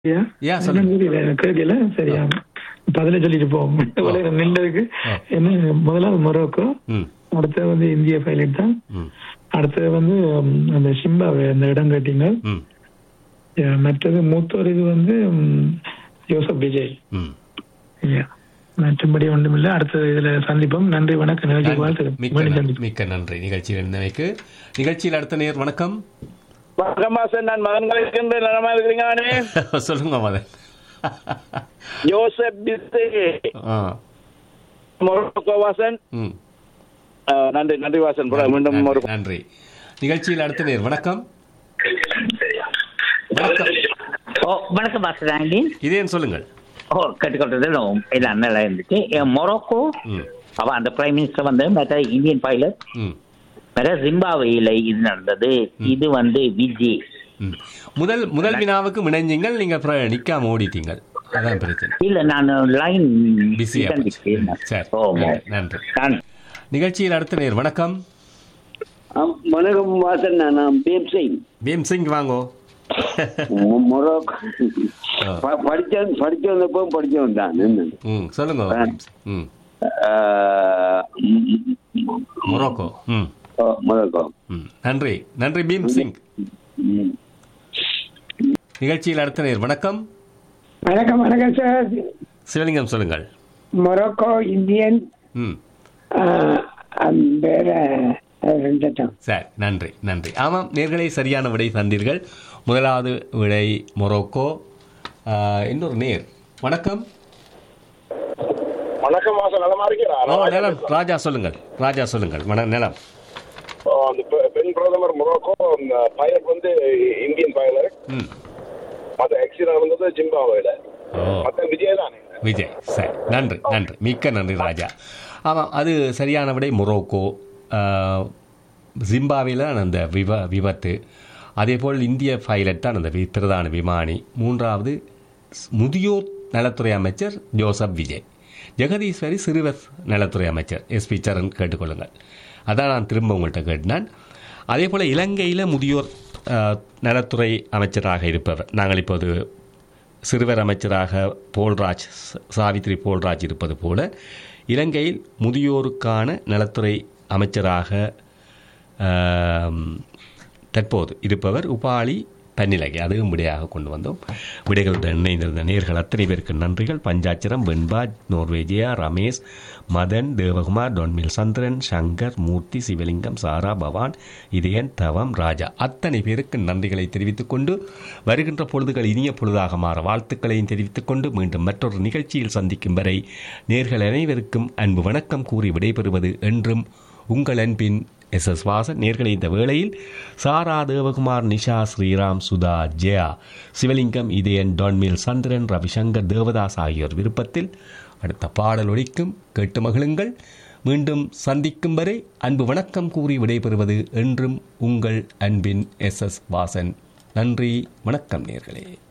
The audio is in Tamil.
ஐயா, யா, என்ன சொல்லுங்க. தெரியல, எனக்கு கேட்கல சரியா பதில சொல்லிட்டு போவோம் இவ்வளவு நின்றதுக்கு ஆ. என்ன முதலாவது மொரோக்கோ ம் அடுத்தது வந்து இந்திய பைலட் தான் ம் அடுத்தது வந்து ம், அந்த சிம்பாவே அந்த இடம் கேட்டீங்க ம் யா, மற்றது மூத்தோர் இது வந்து ம், யோசப் விஜய் ம் ஐயா. மற்றபடி ஒன்றுமில்லை அடுத்த இதுல சந்திப்போம் நன்றி வணக்கம் நிகழ்ச்சி வாழ்த்துக்கள் மிக்க மீண்டும் நன்றி சந்திப்போம் மிக்க நன்றி நிகழ்ச்சியில் இருந்தமைக்கு நிகழ்ச்சியில் அடுத்த நேர் வணக்கம் வணக்கம் வாசன் நான் மகன் கலைக்கின்ற நலமா இருக்கிறீங்க நானே சொல்லுங்க மதன் ஜோசப் பிஸ்தே ஆ மொரோக்கோ வாசன் ம் ஆ, நன்றி நன்றி வாசன் புற- மீண்டும் ஒரு நன்றி, நன்றி நிகழ்ச்சியில் அடுத்த நேர் வணக்கம் வணக்கம் ஓ வணக்கம் மாஸ்டர் ஆண்டி இதேன்னு சொல்லுங்கள் ஓ கற்றுக்கொண்டது எல்லாம் நல்லா இருந்துச்சு எ, மொரோக்கோ ம் அவ அந்த பிரைம் மினிஸ்டர் வந்து மற்ற இந்தியன் பைலட் ம் வேற ஜிம்பாவேல இது நடந்தது இது வந்து விஜய் ம். முதல் முதல் வினாவுக்கு இணைஞ்சீங்கள் நீங்க அப்புறம் நிக்காம ஓடிட்டீங்க அதான் பிரச்சனை இல்ல நான் லைன் பிஸியா சரி ஓ நன்றி நான் நிகழ்ச்சியில் அடுத்த நேர் வணக்கம் வணக்கம் வாசன் நான் பீம் சிங் பீம் சிங் வாங்கோ மொ- மொரோக்கோ ஆ. ப- படிச்சவன் படிச்சவனப்போ படிச்சவன் தான் என்ன? ம் சொல்லுங்க பீம் சிங். ம் ஆஹ், ம், மொரோக்கோ ம் ஓ, மொரோக்கோ ம் நன்றி நன்றி பீம் சிங் ம். நிகழ்ச்சியில் அடுத்த நேர் வணக்கம் வணக்கம் வணக்கம் சார் சிவலிங்கம் சொல்லுங்கள் மொரோக்கோ இந்தியன் ம் வேற ரெண்டு தான் சரி நன்றி நன்றி ஆமாம் நேர்களே சரியான விடை தந்தீர்கள் முதலாவது விடை மொரோக்கோ ஆ, இன்னொரு நேர் வணக்கம் வணக்கம் வாசன் நலமா ஓ இருக்கிறார் நிலம் ராஜா சொல்லுங்கள் ராஜா சொல்லுங்கள் வண நிலம் அந்த பெ- பெண் பிரதமர் மொரோக்கோ பைலட் வந்து இந்தியன் பைலட் ம் மற்ற ஆக்சிடென்ட் வந்தது ஜிம்பாவேல ஓ மற்ற விஜய் தானே விஜய் சரி நன்றி நன்றி மிக்க நன்றி ராஜா ஆமாம் அது சரியான விடை மொரோக்கோ ஜிம்பாவில் அந்த விப விபத்து அதேபோல் இந்திய பைலட் தான் அந்த வி- பிரதான விமானி மூன்றாவது ஸ்- முதியோர் நலத்துறை அமைச்சர் ஜோசப் விஜய் ஜெகதீஸ்வரி சிறுவர் நலத்துறை அமைச்சர் எஸ்பி சரண் கேட்டுக்கொள்ளுங்கள் அதான் நான் திரும்ப உங்கள்கிட்ட கேட்டினான் அதே போல் இலங்கையில் முதியோர் அஹ், நலத்துறை அமைச்சராக இருப்பவர் நாங்கள் இப்போது சிறுவர் அமைச்சராக போல்ராஜ் ச- சாவித்ரி போல்ராஜ் இருப்பது போல இலங்கையில் முதியோருக்கான நலத்துறை அமைச்சராக ஆம், தற்போது இருப்பவர் உபாலி பன்னிலகை அதுவும் விடையாக கொண்டு வந்தோம் விடைகளுடன் இணைந்திருந்த நேர்கள் அத்தனை பேருக்கு நன்றிகள் பஞ்சாட்சரம் வெண்பா நோர்வேஜியா ரமேஷ் மதன் தேவகுமார் டொன்மில் சந்திரன் சங்கர் மூர்த்தி சிவலிங்கம் சாரா பவான் இதயன் தவம் ராஜா அத்தனை பேருக்கு நன்றிகளை தெரிவித்துக் கொண்டு வருகின்ற பொழுதுகள் இனிய பொழுதாக மாற வாழ்த்துக்களையும் தெரிவித்துக் கொண்டு மீண்டும் மற்றொரு நிகழ்ச்சியில் சந்திக்கும் வரை நேர்கள் அனைவருக்கும் அன்பு வணக்கம் கூறி விடைபெறுவது என்றும் உங்கள் அன்பின் எஸ் எஸ் வாசன் நேர்களை இந்த வேளையில் சாரா தேவகுமார் நிஷா ஸ்ரீராம் சுதா ஜெயா சிவலிங்கம் இதயன் டான்மில் சந்திரன் ரவிசங்கர் தேவதாஸ் ஆகியோர் விருப்பத்தில் அடுத்த பாடல் ஒலிக்கும் கேட்டு மகிழுங்கள் மீண்டும் சந்திக்கும் வரை அன்பு வணக்கம் கூறி விடைபெறுவது என்றும் உங்கள் அன்பின் எஸ் எஸ் வாசன் நன்றி வணக்கம் நேர்களே